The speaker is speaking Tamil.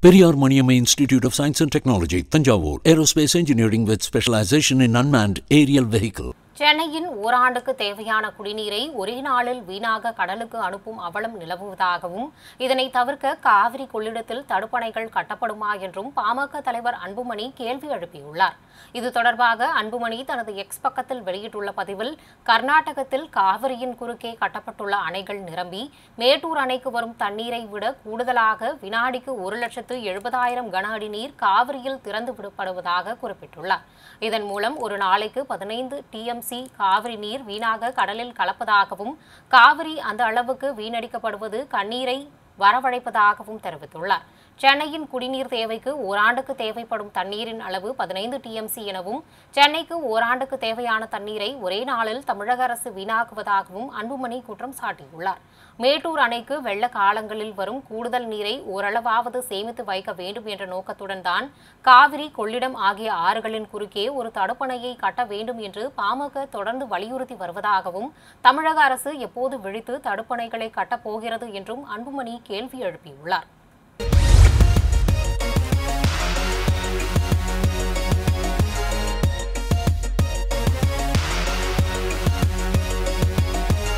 Periyar Maniamma Institute of Science and Technology, Tanjavur. Aerospace engineering with specialization in unmanned aerial vehicle. சென்னையின் ஓராண்டுக்கு தேவையான குடிநீரை ஒரே நாளில் வீணாக கடலுக்கு அனுப்பும் அவலம் நிலவுவதாகவும் இதனை தவிர்க்க காவிரி கொள்ளிடத்தில் தடுப்பணைகள் கட்டப்படுமா என்றும் பாமக தலைவர் அன்புமணி கேள்வி எழுப்பியுள்ளார் இது தொடர்பாக அன்புமணி தனது எக்ஸ் பக்கத்தில் வெளியிட்டுள்ள பதிவில் கர்நாடகத்தில் காவிரியின் குறுக்கே கட்டப்பட்டுள்ள அணைகள் நிரம்பி மேட்டூர் அணைக்கு வரும் தண்ணீரை விட கூடுதலாக வினாடிக்கு ஒரு லட்சத்து எழுபதாயிரம் கன அடி நீர் காவிரியில் திறந்து விடப்படுவதாக குறிப்பிட்டுள்ளார் இதன் மூலம் ஒரு நாளைக்கு பதினைந்து டிஎம்சி காவிரி நீர் வீணாக கடலில் கலப்பதாகவும் காவிரி அந்த அளவுக்கு வீணடிக்கப்படுவது கண்ணீரை வரவழைப்பதாகவும் தெரிவித்துள்ளார் சென்னையின் குடிநீர் தேவைக்கு ஓராண்டுக்கு தேவைப்படும் தண்ணீரின் அளவு பதினைந்து டிஎம்சி எனவும் சென்னைக்கு ஓராண்டுக்கு தேவையான தண்ணீரை ஒரே நாளில் தமிழக அரசு வீணாக்குவதாகவும் அன்புமணி குற்றம் சாட்டியுள்ளார் மேட்டூர் அணைக்கு வெள்ள காலங்களில் வரும் கூடுதல் நீரை ஓரளவாவது சேமித்து வைக்க வேண்டும் என்ற நோக்கத்துடன் தான் காவிரி கொள்ளிடம் ஆகிய ஆறுகளின் குறுக்கே ஒரு தடுப்பணையை கட்ட வேண்டும் என்று பாமக தொடர்ந்து வலியுறுத்தி வருவதாகவும் தமிழக அரசு எப்போது விழித்து தடுப்பணைகளை கட்டப் போகிறது என்றும் அன்புமணி கேள்வி எழுப்பியுள்ளார்